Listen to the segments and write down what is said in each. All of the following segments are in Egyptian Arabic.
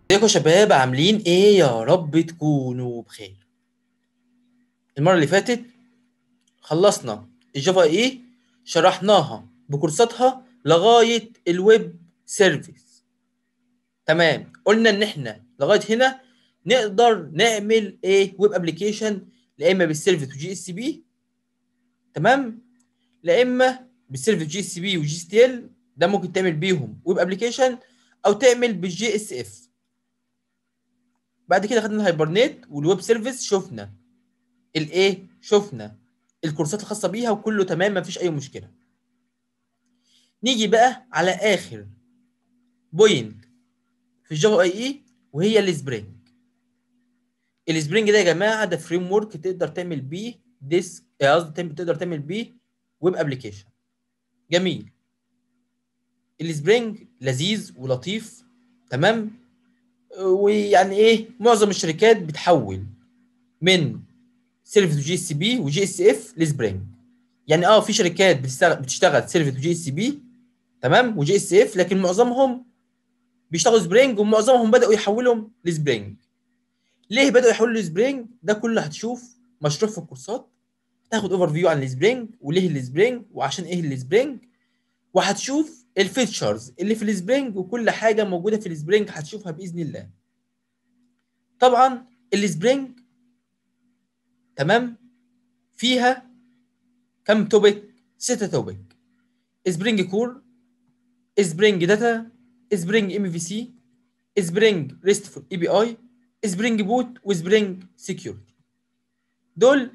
ازيكم يا شباب عاملين ايه يا رب تكونوا بخير المره اللي فاتت خلصنا الجافا ايه شرحناها بكورساتها لغايه الويب سيرفيس تمام قلنا ان احنا لغايه هنا نقدر نعمل ايه ويب ابلكيشن لا اما بالسيرفيس وجي اس بي تمام لا اما بالسيرفيس جي اس بي وجي اس تي ال ده ممكن تعمل بيهم ويب ابلكيشن او تعمل بالجي اس اف بعد كده خدنا الهايبرنيت والويب سيرفيس شفنا الايه شفنا الكورسات الخاصه بيها وكله تمام مفيش اي مشكله نيجي بقى على اخر بوينت في الجافا اي اي وهي السبرينج السبرينج ده يا جماعه ده فريم ورك تقدر تعمل بيه ديسك قصدي تقدر تعمل بيه ويب ابلكيشن جميل السبرينج لذيذ ولطيف تمام ويعني ايه معظم الشركات بتحول من سيرفيس وجي اس بي وجي اس اف لسبرينج يعني اه في شركات بتشتغل بتشتغل سيرفيس وجي اس بي تمام وجي اس اف لكن معظمهم بيشتغلوا سبرينج ومعظمهم بداوا يحولهم لسبرينج ليه بداوا يحولوا لسبرينج ده كله هتشوف مشروع في الكورسات هتاخد اوفر فيو عن السبرينج وليه السبرينج وعشان ايه السبرينج وهتشوف الفيتشرز اللي في السبرينج وكل حاجه موجوده في السبرينج هتشوفها باذن الله طبعا السبرينج تمام فيها كم توبيك ستة توبيك سبرينج كور سبرينج داتا سبرينج ام في سي سبرينج ريستفول اي بي اي سبرينج بوت وسبرينج سكيورتي دول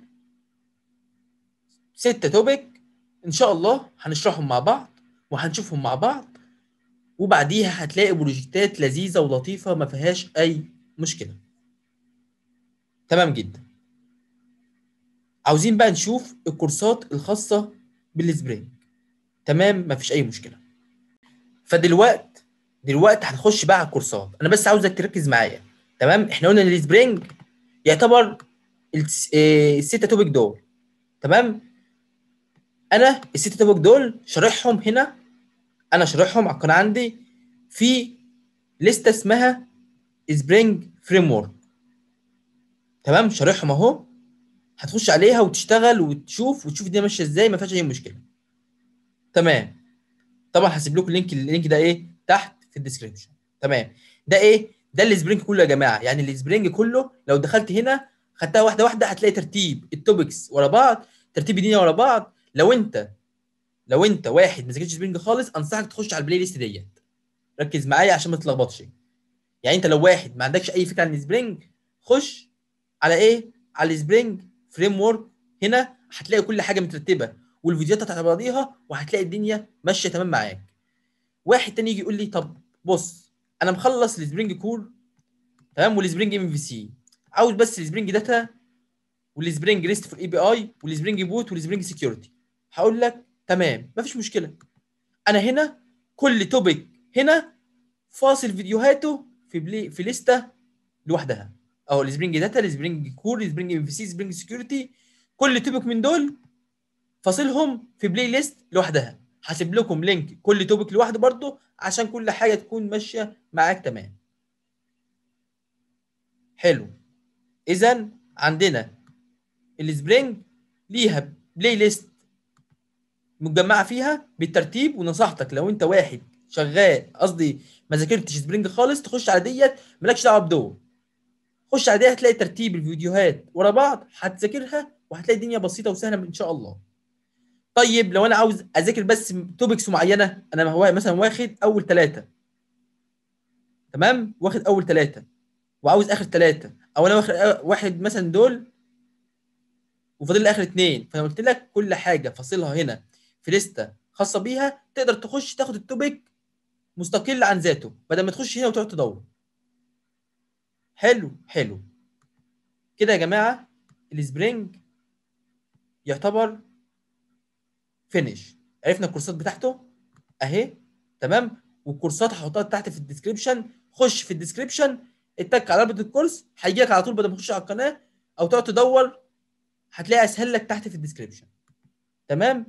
ستة توبيك ان شاء الله هنشرحهم مع بعض وهنشوفهم مع بعض وبعديها هتلاقي بروجكتات لذيذه ولطيفه ما فيهاش اي مشكله تمام جدا عاوزين بقى نشوف الكورسات الخاصه بالسبرينج تمام مفيش اي مشكله فدلوقت دلوقتي هنخش بقى على الكورسات انا بس عاوزك تركز معايا تمام احنا قلنا ان السبرينج يعتبر الستة توبيك دول تمام انا الست توبك دول شارحهم هنا انا شارحهم على القناه عندي في لسته اسمها سبرينج فريم ورك تمام شارحهم اهو هتخش عليها وتشتغل وتشوف وتشوف الدنيا ماشيه ازاي ما فيهاش اي مشكله تمام طبعا هسيب لكم اللينك اللينك ده ايه تحت في الديسكربشن تمام ده ايه ده السبرينج كله يا جماعه يعني السبرينج كله لو دخلت هنا خدتها واحده واحده هتلاقي ترتيب التوبكس ورا بعض ترتيب الدنيا ورا بعض لو انت لو انت واحد ما ذاكرتش سبرينج خالص انصحك تخش على البلاي ليست ديت ركز معايا عشان ما تتلخبطش يعني انت لو واحد ما عندكش اي فكره عن السبرينج خش على ايه على السبرينج فريم ورك هنا هتلاقي كل حاجه مترتبه والفيديوهات تحت بعضيها وهتلاقي الدنيا ماشيه تمام معاك واحد تاني يجي يقول لي طب بص انا مخلص السبرينج كور تمام والسبرينج ام في سي عاوز بس السبرينج داتا والسبرينج ريست في الاي بي اي والسبرينج بوت والسبرينج سكيورتي هقول لك تمام مفيش مشكله انا هنا كل توبيك هنا فاصل فيديوهاته في بلي في لسته لوحدها اهو السبرينج داتا السبرينج كور السبرينج ام في سي سبرينج سكيورتي كل توبيك من دول فاصلهم في بلاي ليست لوحدها هسيب لكم لينك كل توبيك لوحده برضه عشان كل حاجه تكون ماشيه معاك تمام حلو اذا عندنا السبرينج ليها بلاي ليست متجمعه فيها بالترتيب ونصيحتك لو انت واحد شغال قصدي ما ذاكرتش سبرينج خالص تخش على ديت مالكش دعوه بدول خش على ديت هتلاقي ترتيب الفيديوهات ورا بعض هتذاكرها وهتلاقي الدنيا بسيطه وسهله ان شاء الله طيب لو انا عاوز اذاكر بس توبكس معينه انا هو مثلا واخد اول ثلاثه تمام واخد اول ثلاثه وعاوز اخر ثلاثه او انا واخد واحد مثلا دول وفاضل لي اخر اثنين فانا قلت لك كل حاجه فاصلها هنا في لسته خاصه بيها تقدر تخش تاخد التوبيك مستقل عن ذاته بدل ما تخش هنا وتقعد تدور حلو حلو كده يا جماعه السبرينج يعتبر فينيش عرفنا الكورسات بتاعته اهي تمام والكورسات هحطها تحت في الديسكربشن خش في الديسكربشن اتك على رابط الكورس هيجي لك على طول بدل ما تخش على القناه او تقعد تدور هتلاقي اسهل لك تحت في الديسكربشن تمام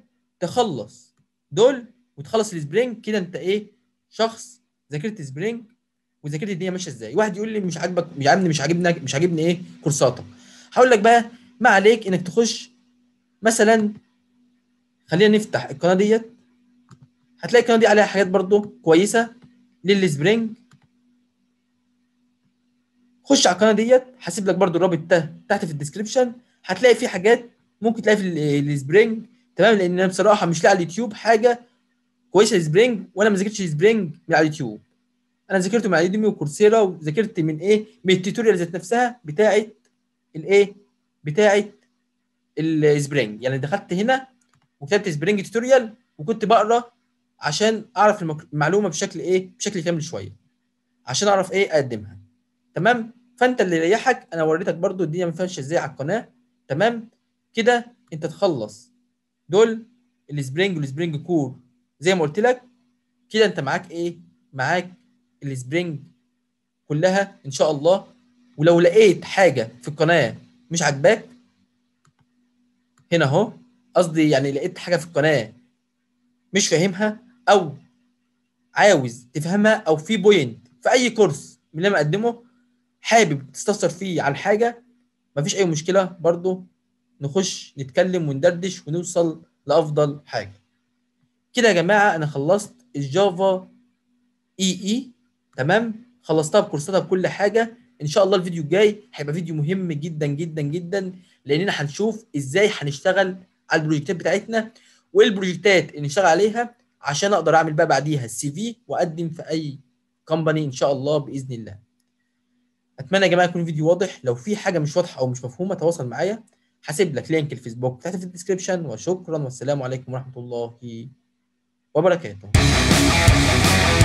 تخلص دول وتخلص السبرينج كده انت ايه شخص ذاكرت سبرينج وذاكرت الدنيا ماشيه ازاي واحد يقول لي مش عاجبك مش عاجبني مش عاجبني مش عاجبني ايه كورساتك هقول لك بقى ما عليك انك تخش مثلا خلينا نفتح القناه ديت هتلاقي القناه دي عليها حاجات برضو كويسه للسبرينج خش على القناه ديت هسيب لك برضو الرابط ده تحت في الديسكربشن هتلاقي في حاجات ممكن تلاقي في السبرينج تمام لان انا بصراحه مش لاقي على اليوتيوب حاجه كويسه للسبرينج وانا ما ذاكرتش السبرينج من على اليوتيوب انا ذاكرته من على يوديمي وكورسيرا وذاكرت من ايه من التوتوريال ذات نفسها بتاعه الايه بتاعه السبرينج يعني دخلت هنا وكتبت سبرينج توتوريال وكنت بقرا عشان اعرف المعلومه بشكل ايه بشكل كامل شويه عشان اعرف ايه اقدمها تمام فانت اللي يريحك انا وريتك برضو الدنيا ما فيهاش ازاي على القناه تمام كده انت تخلص دول السبرينج والسبرينج كور زي ما قلت لك كده انت معاك ايه معاك السبرينج كلها ان شاء الله ولو لقيت حاجه في القناه مش عاجباك هنا اهو قصدي يعني لقيت حاجه في القناه مش فاهمها او عاوز تفهمها او في بوينت في اي كورس من اللي انا مقدمه حابب تستفسر فيه عن حاجه مفيش اي مشكله برضو نخش نتكلم وندردش ونوصل لافضل حاجه كده يا جماعه انا خلصت الجافا اي اي تمام خلصتها بكورساتها بكل حاجه ان شاء الله الفيديو الجاي هيبقى فيديو مهم جدا جدا جدا لاننا هنشوف ازاي هنشتغل على البروجكتات بتاعتنا وايه البروجكتات اللي نشتغل عليها عشان اقدر اعمل بقى بعديها السي في واقدم في اي كومباني ان شاء الله باذن الله اتمنى يا جماعه يكون الفيديو واضح لو في حاجه مش واضحه او مش مفهومه تواصل معايا هسيب لك لينك الفيسبوك تحت في الديسكربشن وشكرا والسلام عليكم ورحمه الله وبركاته